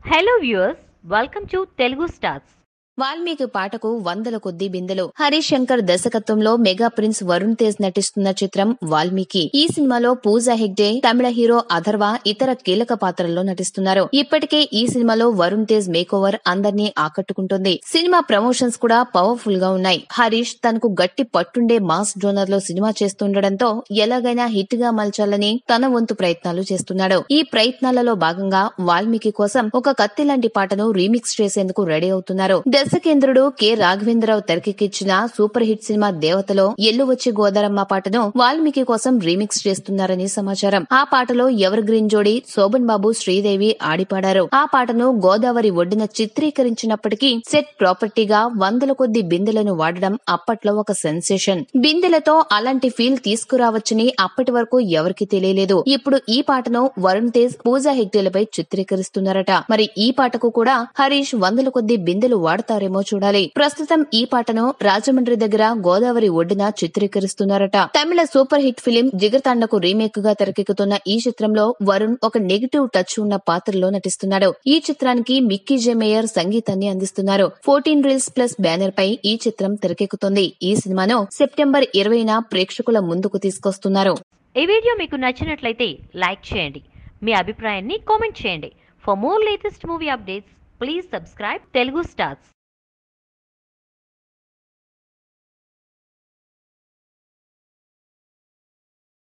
hello viewers welcome to Telugu stars Valmiki పాటకు వందల కొద్ది బిందెలు హరీష్ శంకర్ దర్శకత్వంలో మెగా ప్రిన్స్ వరుణ్ తేజ్ నటిస్తున్న చిత్రం వాల్మీకి ఈ సినిమాలో పూజా హెగ్డే తమిళ హీరో అథర్వ ఇతర కీలక పాత్రల్లో నటిస్తున్నారు ఇప్పటికే ఈ సినిమాలో వరుణ్ తేజ్ మేకోవర్ అందర్నీ ఆకట్టుకుంటుంది సినిమా ప్రమోషన్స్ కూడా పవర్ఫుల్ గా ఉన్నాయి హరీష్ తనకు గట్టి పట్టుండే మాస్ జోనర్ లో సినిమా చేస్తుండటంతో ఎలాగైనా హిట్ గా మలచాలని తన వంతు ప్రయత్నాలు చేస్తున్నాడు ఈ ప్రయత్నాలలో భాగంగా వాల్మీకి కోసం ఒక కత్తి లాంటి పాటను రీమిక్స్ చేసేందుకు రెడీ అవుతున్నారు దర్శకేంద్రుడు కె రాఘవేంద్రరావు తెరకెక్కించిన సూపర్ హిట్ సినిమా దేవతలో ఎల్లు వచ్చి గోదారమ్మ పాటను వాల్మీకి కోసం రీమిక్స్ చేస్తున్నారని సమాచారం ఆ పాటలో ఎవర్ గ్రీన్ జోడి శోభన్ బాబు శ్రీదేవి ఆడిపాడారు ఆ పాటను గోదావరి ఒడ్డున చిత్రీకరించినప్పటికీ సెట్ ప్రాపర్టీగా వందల కొద్ది బిందెలను వాడడం అప్పట్లో ఒక సెన్సేషన్ బిందెలతో అలాంటి ఫీల్ తీసుకురావచ్చని అప్పటి వరకు ఎవరికి తెలియలేదు ఇప్పుడు ఈ పాటను వరుణ్ తేజ్ పూజా హెగ్డేలపై చిత్రీకరిస్తున్నారట మరి ఈ పాటకు కూడా హరీష్ వందల కొద్ది బిందెలు వాడతారేమో చూడాలి ప్రస్తుతం ఈ పాటను రాజమండ్రి దగ్గర గోదావరి ఒడ్డున చిత్రీకరిస్తున్నారట తమిళ సూపర్ హిట్ ఫిలిం జిగర్తాండకు రీమేక్ గా తెరకెక్కుతున్న ఈ చిత్రంలో వరుణ్ ఒక నెగిటివ్ టచ్ ఉన్న పాత్రలో నటిస్తున్నాడు ఈ చిత్రానికి మిక్కీ జే మేయర్ సంగీతాన్ని అందిస్తున్నారు ఫోర్టీన్ రీల్స్ ప్లస్ బ్యానర్ పై ఈ చిత్రం తెరకెక్కుతుంది ఈ సినిమాను సెప్టెంబర్ ఇరవైన ప్రేక్షకుల ముందుకు తీసుకొస్తున్నారు ఈ వీడియో మీకు నచ్చినట్లయితే లైక్ చేయండి మీ అభిప్రాయాన్ని కామెంట్ చేయండి for more latest movie updates please subscribe Telugu stars